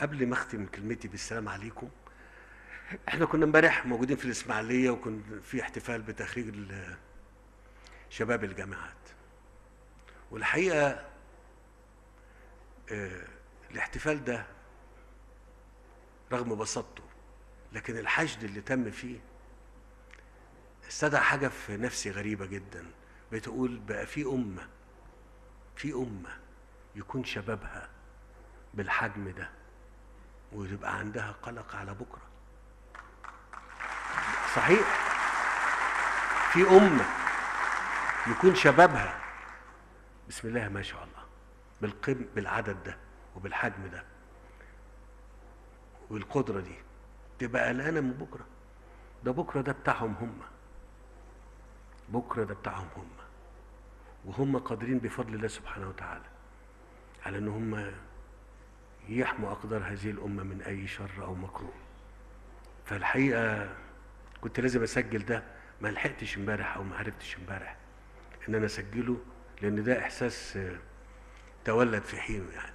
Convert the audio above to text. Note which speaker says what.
Speaker 1: قبل ما اختم كلمتي بالسلام عليكم احنا كنا امبارح موجودين في الاسماعيليه وكنا في احتفال بتخريج ال- شباب الجامعات والحقيقه آه، الاحتفال ده رغم بساطته لكن الحشد اللي تم فيه استدعى حاجه في نفسي غريبه جدا بتقول بقى في امه في امه يكون شبابها بالحجم ده ويبقى عندها قلق على بكره صحيح في امه يكون شبابها بسم الله ما شاء الله بالقم بالعدد ده وبالحجم ده والقدره دي تبقى قلقانه من بكره ده بكره ده بتاعهم هم بكره ده بتاعهم هم وهم قادرين بفضل الله سبحانه وتعالى على ان هم يحموا اقدار هذه الامه من اي شر او مكروه فالحقيقه كنت لازم اسجل ده ما لحقتش امبارح او ما عرفتش امبارح ان انا اسجله لان ده احساس آه، تولد في حينه يعني